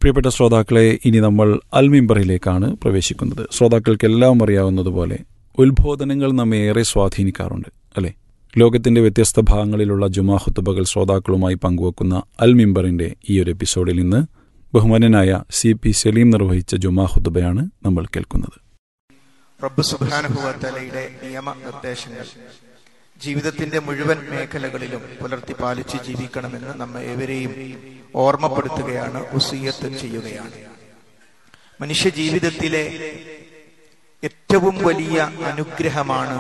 പ്രിയപ്പെട്ട ശ്രോതാക്കളെ ഇനി നമ്മൾ അൽമിംബറിലേക്കാണ് പ്രവേശിക്കുന്നത് ശ്രോതാക്കൾക്കെല്ലാം അറിയാവുന്നതുപോലെ ഉത്ബോധനങ്ങൾ നമ്മെ ഏറെ സ്വാധീനിക്കാറുണ്ട് അല്ലേ ലോകത്തിന്റെ വ്യത്യസ്ത ഭാഗങ്ങളിലുള്ള ജുമാ ഹുത്തുബകൾ ശ്രോതാക്കളുമായി പങ്കുവെക്കുന്ന അൽ മിംബറിന്റെ ഈ ഒരു എപ്പിസോഡിൽ ഇന്ന് ബഹുമാനനായ സി പി സലീം നിർവഹിച്ച ജുമാ ഹുത്തുബയാണ് നമ്മൾ കേൾക്കുന്നത് റബ്ബ് സുബാനുഭവത്തലയുടെ നിയമ നിർദ്ദേശങ്ങൾ ജീവിതത്തിന്റെ മുഴുവൻ മേഖലകളിലും പുലർത്തി പാലിച്ച് ജീവിക്കണമെന്ന് നമ്മെ ഏവരെയും ഓർമ്മപ്പെടുത്തുകയാണ് ഉസീയത്ത് ചെയ്യുകയാണ് മനുഷ്യ ജീവിതത്തിലെ ഏറ്റവും വലിയ അനുഗ്രഹമാണ്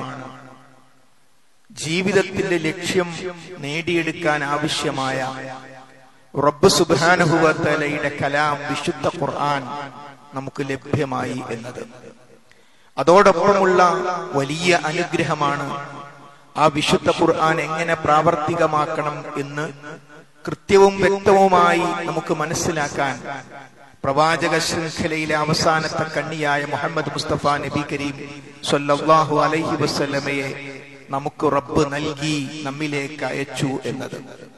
ജീവിതത്തിന്റെ ലക്ഷ്യം നേടിയെടുക്കാൻ ആവശ്യമായ റബ്ബ് സുബാനുഭവത്തലയുടെ കലാം വിശുദ്ധ ഖുർആൻ നമുക്ക് ലഭ്യമായി എന്നത് അതോടൊപ്പമുള്ള വലിയ അനുഗ്രഹമാണ് ആ വിശുദ്ധ ഖുർആൻ എങ്ങനെ പ്രാവർത്തികമാക്കണം എന്ന് കൃത്യവും വ്യക്തവുമായി നമുക്ക് മനസ്സിലാക്കാൻ പ്രവാചക ശൃംഖലയിലെ അവസാനത്തെ കണ്ണിയായ മുഹമ്മദ് മുസ്തഫ നബി കരീം സല്ലല്ലാഹു അലൈഹി വസല്ലമയെ നമുക്ക് റബ്ബ് നൽകി നമ്മിലേക്ക് അയച്ചു എന്നത്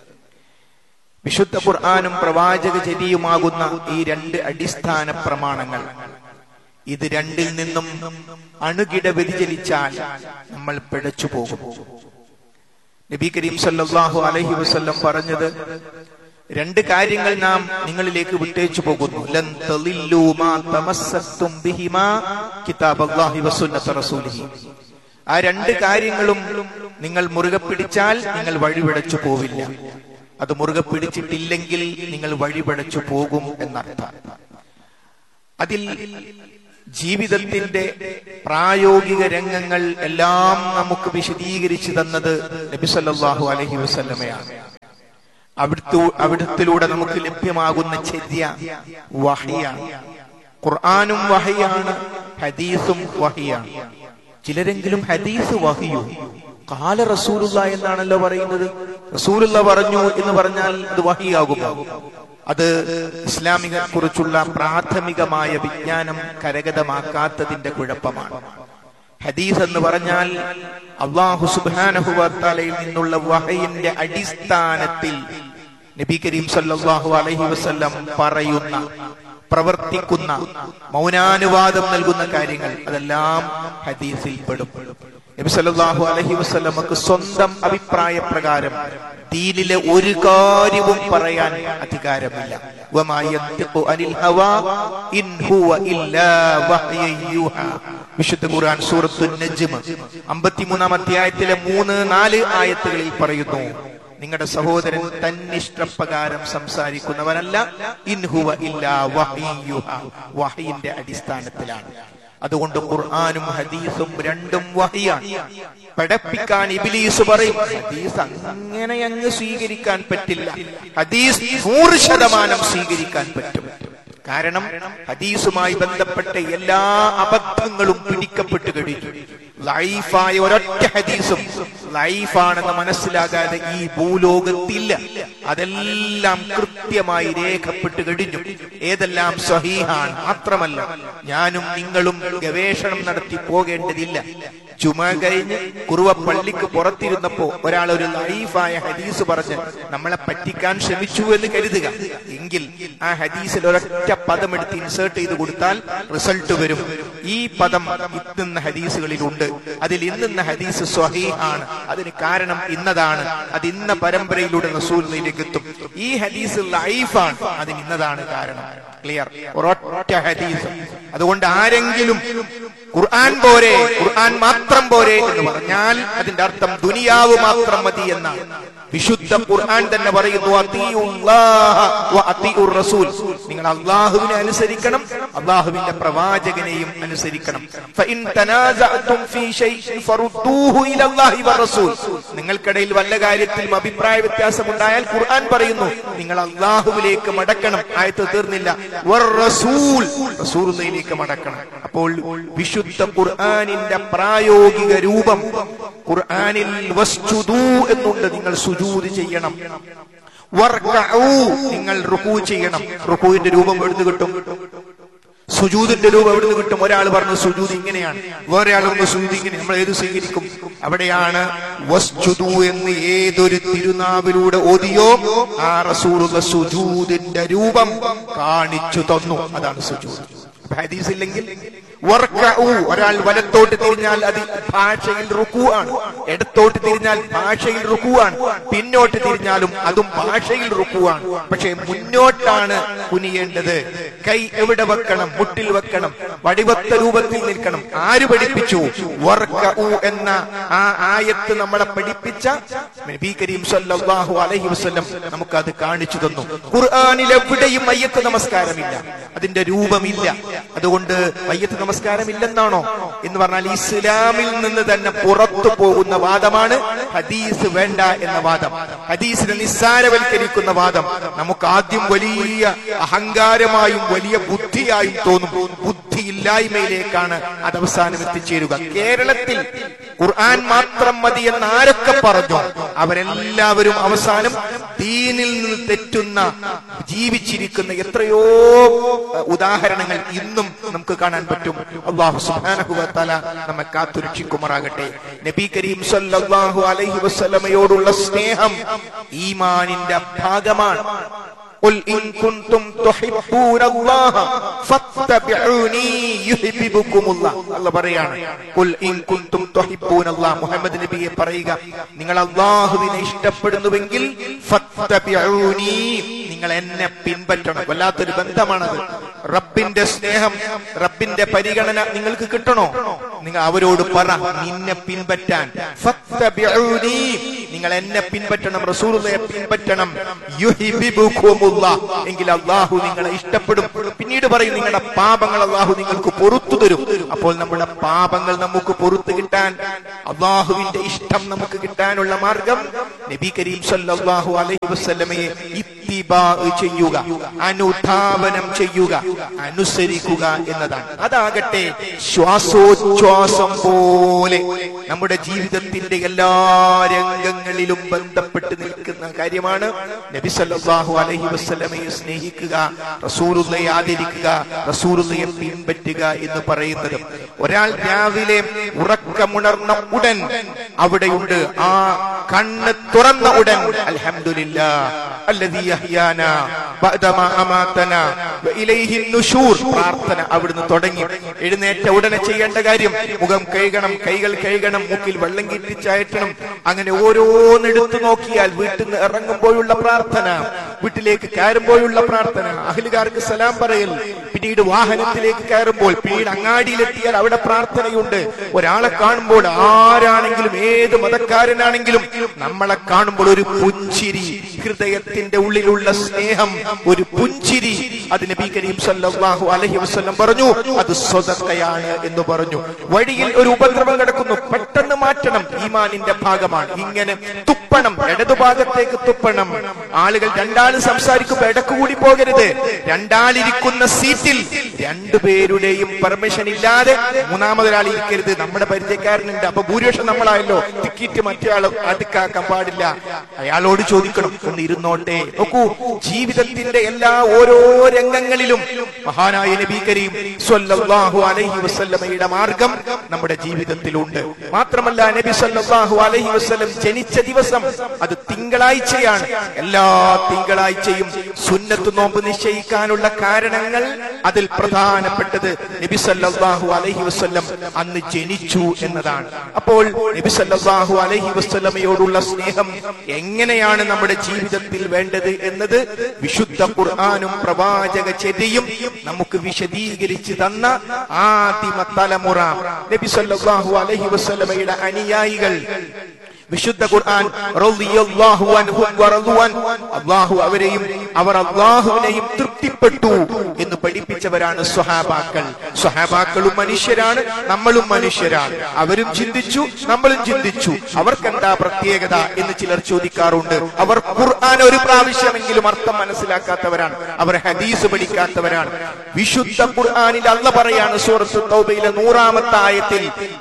വിശുദ്ധ ഖുർആാനും പ്രവാചക ചരിയുമാകുന്ന ഈ രണ്ട് അടിസ്ഥാന പ്രമാണങ്ങൾ ഇത് രണ്ടിൽ നിന്നും അണുകിട വ്യതിചലിച്ചാൽ നമ്മൾ പിഴച്ചു പോകും നബി കരീം സല്ലല്ലാഹു അലൈഹി വസല്ലം പറഞ്ഞത് രണ്ട് കാര്യങ്ങൾ നാം നിങ്ങളിലേക്ക് വിട്ടേച്ചു പോകുന്നു ലൻ തളില്ലൂ മാ തമസ്സക്തും ബിഹിമാ കിതാബല്ലാഹി വസുന്നത റസൂലിഹി ആ രണ്ട് കാര്യങ്ങളും നിങ്ങൾ മുറുകെ പിടിച്ചാൽ നിങ്ങൾ വഴിപിടച്ചു പോവില്ല അത് മുറുകെ പിടിച്ചിട്ടില്ലെങ്കിൽ നിങ്ങൾ വഴിപിടച്ചു പോകും എന്നർത്ഥം അതിൽ ജീവിതത്തിന്റെ പ്രായോഗിക രംഗങ്ങൾ എല്ലാം നമുക്ക് വിശദീകരിച്ചു തന്നത് നബിസല്ലാഹു അലഹി വസല്ലമയാണ് അവിടുത്തെ അവിടത്തിലൂടെ നമുക്ക് ലഭ്യമാകുന്ന ചര്യ വഹിയാണ് ഖുർആാനും വഹിയാണ് ഹദീസും വഹിയാണ് ചിലരെങ്കിലും ഹദീസ് വഹിയു കാല റസൂലുള്ള എന്നാണല്ലോ പറയുന്നത് റസൂലുള്ള പറഞ്ഞു എന്ന് പറഞ്ഞാൽ അത് വഹിയാകുമോ അത് ഇസ്ലാമിക കുറിച്ചുള്ള പ്രാഥമികമായ വിജ്ഞാനം കരഗതമാക്കാത്തതിന്റെ കുഴപ്പമാണ് ഹദീസ് എന്ന് പറഞ്ഞാൽ അള്ളാഹു സുബാനഹുവാലയിൽ നിന്നുള്ള വഹയിന്റെ അടിസ്ഥാനത്തിൽ നബി കരീം സല്ലാഹു അലഹി വസ്ല്ലം പറയുന്ന പ്രവർത്തിക്കുന്ന മൗനാനുവാദം നൽകുന്ന കാര്യങ്ങൾ അതെല്ലാം ഹദീസിൽ പെടും നബി സല്ലല്ലാഹു അലൈഹി വസല്ലമക്ക് സ്വന്തം അഭിപ്രായ പ്രകാരം ദീനിലെ ഒരു കാര്യവും പറയാൻ അധികാരമില്ല വിശുദ്ധ ഖുർആൻ സൂറത്തു നജ്മ് അമ്പത്തിമൂന്നാം അധ്യായത്തിലെ മൂന്ന് നാല് ആയത്തുകളിൽ പറയുന്നു നിങ്ങളുടെ സഹോദരൻ തന്നിഷ്ടപ്രകാരം സംസാരിക്കുന്നവനല്ല ഇൻഹുവ ഇല്ല വഹിന്റെ അടിസ്ഥാനത്തിലാണ് അതുകൊണ്ട് ഖുർആാനും ഹദീസും രണ്ടും വഹിയാണ് പഠിപ്പിക്കാൻ ഇബിലീസ് പറയും ഹദീസ് അങ്ങനെ അങ്ങ് സ്വീകരിക്കാൻ പറ്റില്ല ഹദീസ് നൂറ് ശതമാനം സ്വീകരിക്കാൻ പറ്റും കാരണം ഹദീസുമായി ബന്ധപ്പെട്ട എല്ലാ അബദ്ധങ്ങളും പിടിക്കപ്പെട്ടു കഴിഞ്ഞു ലൈഫായ ഒരൊറ്റ ഹദീസും ലൈഫാണെന്ന് മനസ്സിലാകാതെ ഈ ഭൂലോകത്തില്ല അതെല്ലാം കൃത്യമായി രേഖപ്പെട്ട് കഴിഞ്ഞു ഏതെല്ലാം സഹീഹാണ് മാത്രമല്ല ഞാനും നിങ്ങളും ഗവേഷണം നടത്തി പോകേണ്ടതില്ല ചുമ കഴിഞ്ഞ് കുറുവ പള്ളിക്ക് പുറത്തിരുന്നപ്പോ ഒരാൾ ഒരു ലൈഫായ ഹദീസ് പറഞ്ഞ് നമ്മളെ പറ്റിക്കാൻ ശ്രമിച്ചു എന്ന് കരുതുക എങ്കിൽ ആ ഹദീസിൽ ഒരൊറ്റ പദം എടുത്ത് ഇൻസേർട്ട് ചെയ്ത് കൊടുത്താൽ റിസൾട്ട് വരും ഈ പദം ഇന്നുന്ന ഹദീസുകളിലുണ്ട് അതിൽ ഇന്നുന്ന ഹദീസ് സ്വഹീഹാണ് അതിന് കാരണം ഇന്നതാണ് അത് ഇന്ന പരമ്പരയിലൂടെ റസൂലിലേക്ക് എത്തും ഈ ഹദീസ് ലൈഫാണ് അതിന് ഇന്നതാണ് കാരണം ക്ലിയർ ഒരൊറ്റ ഹദീസ് അതുകൊണ്ട് ആരെങ്കിലും ഖുർആൻ പോരെ ഖുർആൻ മാത്രം പോരെ എന്ന് പറഞ്ഞാൽ അതിന്റെ അർത്ഥം ദുനിയാവ് മാത്രം മതി എന്നാണ് വിശുദ്ധ ഖുർആൻ തന്നെ പറയുന്നു റസൂൽ നിങ്ങൾ അള്ളാഹുവിനെ അനുസരിക്കണം അള്ളാഹുവിന്റെ പ്രവാചകനെയും അനുസരിക്കണം നിങ്ങൾക്കിടയിൽ വല്ല കാര്യത്തിലും അഭിപ്രായ വ്യത്യാസം ഉണ്ടായാൽ ഖുർആൻ പറയുന്നു നിങ്ങൾ അള്ളാഹുവിലേക്ക് മടക്കണം ആയത്ത് തീർന്നില്ല റസൂലിലേക്ക് മടക്കണം അപ്പോൾ വിശുദ്ധ ഖുർആനിന്റെ പ്രായോഗിക രൂപം ഖുർആനിൽ വസ്തുദൂ എന്നുണ്ട് നിങ്ങൾ സുജൂത് ചെയ്യണം നിങ്ങൾ റുക്കൂ ചെയ്യണം റുക്കൂവിന്റെ രൂപം എഴുതു കിട്ടും സുജൂദിന്റെ രൂപം എവിടുന്ന് കിട്ടും ഒരാൾ പറഞ്ഞു സുജൂദ് ഇങ്ങനെയാണ് വേറെ ആൾ പറഞ്ഞു സുജൂദ് ഇങ്ങനെ നമ്മൾ ഏത് സ്വീകരിക്കും അവിടെയാണ് വസ്ജുദു എന്ന് ഏതൊരു തിരുനാവിലൂടെ ഓതിയോ ആ റസൂലുള്ള സുജൂദിന്റെ രൂപം കാണിച്ചു തന്നു അതാണ് സുജൂദ് അപ്പൊ ഹദീസ് ഇല്ലെങ്കിൽ വർക്കഉ, ഒരാൾ വലത്തോട്ട് തിരിഞ്ഞാൽ അത് ഭാഷയിൽ റുക്കു ആണ് ഇടത്തോട്ട് തിരിഞ്ഞാൽ ഭാഷയിൽ റുക്കു ആണ് പിന്നോട്ട് തിരിഞ്ഞാലും അതും ഭാഷയിൽ റുക്കു ആണ് പക്ഷെ മുന്നോട്ടാണ് കുനിയേണ്ടത് കൈ എവിടെ വെക്കണം മുട്ടിൽ വെക്കണം വടിവത്ത രൂപത്തിൽ നിൽക്കണം ആര് പഠിപ്പിച്ചു വർക്കഉ എന്ന ആ ആയത്ത് നമ്മളെ പഠിപ്പിച്ച നബി കരീം സല്ലല്ലാഹു അലൈഹി വസല്ലം നമുക്ക് അത് കാണിച്ചു തന്നു ഖുർആനിൽ എവിടെയും മയ്യത്ത് നമസ്കാരമില്ല അതിന്റെ രൂപമില്ല അതുകൊണ്ട് മയ്യത്ത് നമസ്കാരമില്ലെന്നാണോ എന്ന് പറഞ്ഞാൽ ഇസ്ലാമിൽ നിന്ന് തന്നെ പുറത്തു പോകുന്ന വാദമാണ് ഹദീസ് വേണ്ട എന്ന വാദം ഹദീസിനെ നിസ്സാരവൽക്കരിക്കുന്ന വാദം നമുക്ക് ആദ്യം വലിയ അഹങ്കാരമായും വലിയ ബുദ്ധിയായും തോന്നും ബുദ്ധിയില്ലായ്മയിലേക്കാണ് അത് അവസാനം എത്തിച്ചേരുക കേരളത്തിൽ ഖുർആൻ മാത്രം മതി എന്ന് ആരൊക്കെ പറഞ്ഞു അവരെല്ലാവരും അവസാനം ദീനിൽ നിന്ന് തെറ്റുന്ന ജീവിച്ചിരിക്കുന്ന എത്രയോ അഹ്, ഉദാഹരണങ്ങൾ ഇന്നും നമുക്ക് കാണാൻ പറ്റും അള്ളാഹു സുബ്ഹാനഹു വ തആല നമ്മെ കാത്തുരക്ഷിക്കുമാറാകട്ടെ നബി കരീം സല്ലല്ലാഹു അലൈഹി വസല്ലമയോടുള്ള സ്നേഹം ഈമാനിന്റെ ഭാഗമാണ് قل إن كنتم تحبون الله فاتبعوني يحببكم الله അല്ല പറയാണ് قل إن كنتم تحبون الله മുഹമ്മദ് നബിയെ പറയുക നിങ്ങൾ അള്ളാഹുവിനെ ഇഷ്ടപ്പെടുന്നുവെങ്കിൽ ഫത്തബിഊനി നിങ്ങൾ എന്നെ പിൻപറ്റണം വല്ലാത്തൊരു ബന്ധമാണത് റബ്ബിന്റെ സ്നേഹം റബ്ബിന്റെ പരിഗണന നിങ്ങൾക്ക് കിട്ടണോ നിങ്ങൾ അവരോട് പറ നിന്നെ പിൻപറ്റാൻ ഫത്തബിഊനി നിങ്ങൾ എന്നെ പിൻപറ്റണം റസൂലുള്ളയെ പിൻപറ്റണം യുഹിബിബുക്കുമുള്ള എങ്കിൽ അള്ളാഹു നിങ്ങളെ ഇഷ്ടപ്പെടും പിന്നീട് പറയും നിങ്ങളുടെ പാപങ്ങൾ അള്ളാഹു നിങ്ങൾക്ക് പൊറത്തു തരും അപ്പോൾ നമ്മുടെ പാപങ്ങൾ നമുക്ക് പൊറത്തു കിട്ടാൻ അള്ളാഹുവിന്റെ ഇഷ്ടം നമുക്ക് കിട്ടാനുള്ള മാർഗം നബി കരീം സല്ലല്ലാഹു അലൈഹി വസല്ലമയെ ഇത്തിബാ ചെയ്യുക അനുധാവനം ചെയ്യുക അനുസരിക്കുക എന്നതാണ് അതാകട്ടെ ശ്വാസോച്ഛ്വാസം പോലെ നമ്മുടെ ജീവിതത്തിന്റെ എല്ലാ രംഗങ്ങളിലും ബന്ധപ്പെട്ട് നിൽക്കുന്ന കാര്യമാണ് നബി സല്ലല്ലാഹു അലൈഹി വസല്ലമയെ സ്നേഹിക്കുക റസൂലുള്ളയെ ആദരിക്കുക റസൂലുള്ളയെ പിൻപറ്റുക എന്ന് പറയുന്നത് ഒരാൾ രാവിലെ ഉറക്കമുണർന്ന ഉടൻ അവിടെയുണ്ട് ആ കണ്ണ് തുറന്ന ഉടൻ അൽഹംദുലില്ലാ അല്ലദീ അഹ്യാനാ ബഅദമാ അമാതനാ വഇലൈഹി നുശൂർ പ്രാർത്ഥന അവിടുന്ന് തുടങ്ങി എഴുന്നേറ്റ ഉടനെ ചെയ്യേണ്ട കാര്യം മുഖം കഴുകണം കൈകൾ കഴുകണം മൂക്കിൽ വെള്ളം കെട്ടിച്ചയറ്റണം അങ്ങനെ ഓരോന്നെടുത്തു നോക്കിയാൽ വീട്ടിൽ നിന്ന് ഇറങ്ങുമ്പോഴുള്ള പ്രാർത്ഥന വീട്ടിലേക്ക് കയറുമ്പോഴുള്ള പ്രാർത്ഥന അഹലുകാർക്ക് സലാം പറയൽ പിന്നീട് വാഹനത്തിലേക്ക് കയറുമ്പോൾ പിന്നീട് അങ്ങാടിയിലെത്തിയാൽ അവിടെ പ്രാർത്ഥനയുണ്ട് ഒരാളെ കാണുമ്പോൾ ആരാണെങ്കിലും ഏത് മതക്കാരനാണെങ്കിലും നമ്മളെ കാണുമ്പോൾ ഒരു പുഞ്ചിരി ഹൃദയത്തിന്റെ ഉള്ളിലുള്ള സ്നേഹം ഒരു പുഞ്ചിരി അത് നബി കരീം സല്ലല്ലാഹു അലൈഹി വസല്ലം പറഞ്ഞു അത് സ്വതക്കയാണ് എന്ന് പറഞ്ഞു വഴിയിൽ ഒരു ഉപദ്രവം കിടക്കുന്നു പെട്ടെന്ന് മാറ്റണം ഈമാനിന്റെ ഭാഗമാണ് ഇങ്ങനെ തുപ്പണം ഇടതുഭാഗത്തേക്ക് തുപ്പണം ആളുകൾ രണ്ടാള് സംസാരിക്കുമ്പോൾ ഇടക്ക് കൂടി പോകരുത് രണ്ടാളിരിക്കുന്ന സീറ്റിൽ രണ്ടുപേരുടെയും പെർമിഷൻ ഇല്ലാതെ മൂന്നാമതൊരാൾ ഇരിക്കരുത് നമ്മുടെ പരിചയക്കാരനുണ്ട് അപ്പൊ ഭൂരിപക്ഷം നമ്മളായല്ലോ ടിക്കറ്റ് മറ്റേ ആൾ അടുക്കാക്കാൻ പാടില്ല അയാളോട് ചോദിക്കണം ഒന്ന് ഇരുന്നോട്ടെ നോക്കൂ ജീവിതത്തിന്റെ എല്ലാ ഓരോ രംഗങ്ങളിലും മഹാനായ നബി കരീം സ്വല്ലല്ലാഹു അലൈഹി വസല്ലമയുടെ മാർഗം നമ്മുടെ ജീവിതത്തിലുണ്ട് മാത്രമല്ല നബി സല്ലല്ലാഹു അലൈഹി വസല്ലം ജനിച്ച ദിവസം അത് തിങ്കളാഴ്ചയാണ് എല്ലാ തിങ്കളാഴ്ചയും സുന്നത്ത് നോമ്പ് നിശ്ചയിക്കാനുള്ള കാരണങ്ങൾ അതിൽ പ്രധാനപ്പെട്ടത് നബി സല്ലല്ലാഹു അലൈഹി വസല്ലം അന്ന് ജനിച്ചു എന്നതാണ് അപ്പോൾ നബി സല്ലല്ലാഹു അലൈഹി വസല്ലമയോടുള്ള സ്നേഹം എങ്ങനെയാണ് നമ്മുടെ ജീവിതത്തിൽ വേണ്ടത് എന്നത് വിശുദ്ധ ഖുർആാനും പ്രവാചക ചെതിയും നമുക്ക് വിശദീകരിച്ച് തന്ന ആദിമ തലമുറ നബി സല്ലല്ലാഹു അലൈഹി വസല്ലമയുടെ അനുയായികൾ വിശുദ്ധ ഖുർആൻ റളിയല്ലാഹു അൻഹും വറളു അൻ അല്ലാഹു അവരെയും അവർ അല്ലാഹുവിനെയും തൃപ്തിപ്പെട്ടു എന്ന് പഠിപ്പിച്ചവരാണ് സ്വഹാബാക്കൾ സ്വഹാബാക്കളും മനുഷ്യരാണ് നമ്മളും മനുഷ്യരാണ് അവരും ചിന്തിച്ചു നമ്മളും ചിന്തിച്ചു അവർക്കെന്താ പ്രത്യേകത എന്ന് ചിലർ ചോദിക്കാറുണ്ട് അവർ ഖുർആൻ ഒരു പ്രാവശ്യമെങ്കിലും അർത്ഥം മനസ്സിലാക്കാത്തവരാണ് അവർ ഹദീസ് പഠിക്കാത്തവരാണ് വിശുദ്ധ ഖുർആനിൽ അല്ല പറയാണ് സൂറത്ത് തൗബയിലെ നൂറാമത്തെ ആയത്തിൽ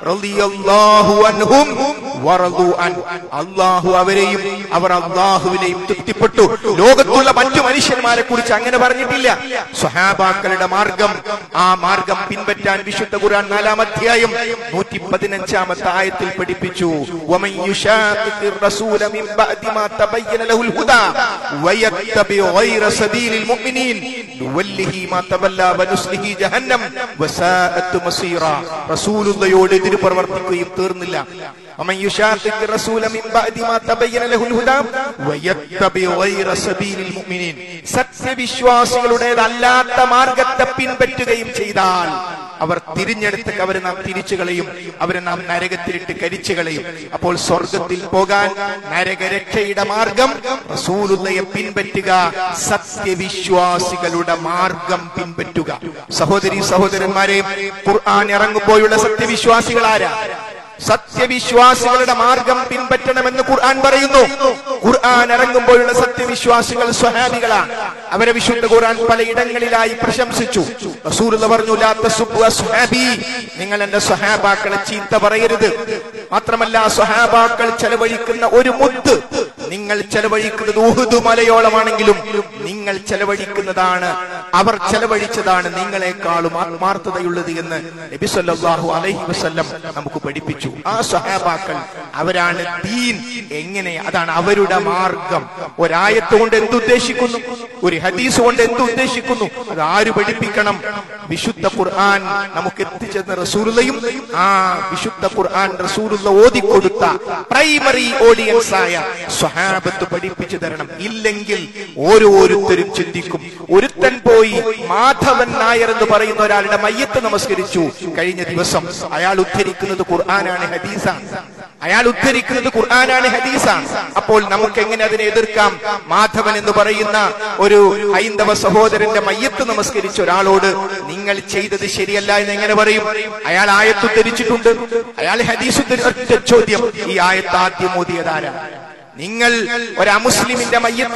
റളിയല്ലാഹു അൻഹും വറളു അൻ അള്ളാഹു അവരെയും അവർ അള്ളാഹുവിനെയും തൃപ്തിപ്പെട്ടു ലോകത്തുള്ള മറ്റു മനുഷ്യന്മാരെ കുറിച്ച് അങ്ങനെ പറഞ്ഞിട്ടില്ല സ്വഹാബാക്കളുടെ മാർഗം ആ മാർഗം പിൻപറ്റാൻ വിശുദ്ധ ഖുർആൻ നാലാം അധ്യായം നൂറ്റി പതിനഞ്ചാമത്തെ ആയത്തിൽ പഠിപ്പിച്ചു ومن يشاقق الرسول من بعد ما تبين له الهدى ويتبع غير سبيل المؤمنين نوله ما تولى ونسله جهنم وساءت مصيرا رسول الله എതിര് പ്രവർത്തിക്കുകയും തീർന്നില്ല ومن يشاقق الرسول من بعد ما تبين له الهدى ويتبع غير سبيل المؤمنين സത്യവിശ്വാസികളുടേതല്ലാത്ത മാർഗത്തെ പിൻപറ്റുകയും ചെയ്താൽ അവർ തിരിഞ്ഞെടുത്ത് അവരെ നാം തിരിച്ചു കളയും അവരെ നാം നരകത്തിലിട്ട് കരിച്ചു കളയും അപ്പോൾ സ്വർഗത്തിൽ പോകാൻ നരകരക്ഷയുടെ മാർഗം റസൂലുള്ളയെ പിൻപറ്റുക സത്യവിശ്വാസികളുടെ മാർഗം പിൻപറ്റുക സഹോദരി സഹോദരന്മാരെ ഖുർആൻ ഇറങ്ങുമ്പോഴുള്ള സത്യവിശ്വാസികൾ ആരാ സത്യവിശ്വാസികളുടെ മാർഗം പിൻപറ്റണമെന്ന് ഖുർആൻ പറയുന്നു ഖുർആൻ ഇറങ്ങുമ്പോഴുള്ള സത്യവിശ്വാസികൾ സ്വഹാബികളാണ് അവരെ വിശുദ്ധ ഖുർആൻ പലയിടങ്ങളിലായി പ്രശംസിച്ചു റസൂലുള്ള പറഞ്ഞു "ലാ തസുബ്ബു അസ്ഹാബി." നിങ്ങൾ എന്റെ സ്വഹാബാക്കളെ ചീത്ത പറയരുത് മാത്രമല്ല സ്വഹാബാക്കൾ ചെലവഴിക്കുന്ന ഒരു മുത്ത് നിങ്ങൾ ചെലവഴിക്കുന്നത് ഉഹുദു മലയോളമാണെങ്കിലും നിങ്ങൾ ചെലവഴിക്കുന്നതാണ് അവർ ചെലവഴിച്ചതാണ് നിങ്ങളെക്കാളും ആത്മാർത്ഥതയുള്ളത് എന്ന് നബി സല്ലല്ലാഹു അലൈഹി വസല്ലം നമുക്ക് പഠിപ്പിച്ചു ആ സ്വഹാബാക്കൾ അവരാണ് ദീൻ എങ്ങനെ അതാണ് അവരുടെ മാർഗം ഒരായത്ത് കൊണ്ട് എന്തുദ്ദേശിക്കുന്നു ഒരു ഹദീസ് കൊണ്ട് എന്തുദ്ദേശിക്കുന്നു അത് ആര് പഠിപ്പിക്കണം വിശുദ്ധ ഖുർആൻ നമുക്ക് എത്തിച്ചെന്ന റസൂലുള്ളയും ആ വിശുദ്ധ ഖുർആൻ റസൂലുള്ള ഓതിക്കൊടുത്ത പ്രൈമറി ഓഡിയൻസ് ആയ സ്വഹാബത്ത് പഠിപ്പിച്ചു തരണം ഇല്ലെങ്കിൽ ഓരോരുത്തരും ചിന്തിക്കും ഒരുത്തൻ പോയി മാധവൻ നായർ എന്ന് പറയുന്ന ഒരാളുടെ മയ്യത്ത് നമസ്കരിച്ചു കഴിഞ്ഞ ദിവസം അയാൾ ഉദ്ധരിക്കുന്നത് ഖുർആനാണ് ഹദീസാണ് അയാൾ ഉദ്ധരിക്കുന്നത് ഖുർആനാണ് ഹദീസാണ് അപ്പോൾ നമുക്ക് എങ്ങനെ അതിനെ എതിർക്കാം മാധവൻ എന്ന് പറയുന്ന ഒരു ഹൈന്ദവ സഹോദരന്റെ മയ്യത്ത് നമസ്കരിച്ച ഒരാളോട് നിങ്ങൾ ചെയ്തത് ശരിയല്ല എന്ന് എങ്ങനെ പറയും അയാൾ ആയത്ത് ഉദ്ധരിച്ചിട്ടുണ്ട് അയാൾ ഹദീസ് ഉദ്ധരി- ഒറ്റ ചോദ്യം ഈ ആയത്ത് ആദ്യം ഓതിയതാരാ നിങ്ങൾ ഒരു അമുസ്ലിമിന്റെ മയ്യത്ത്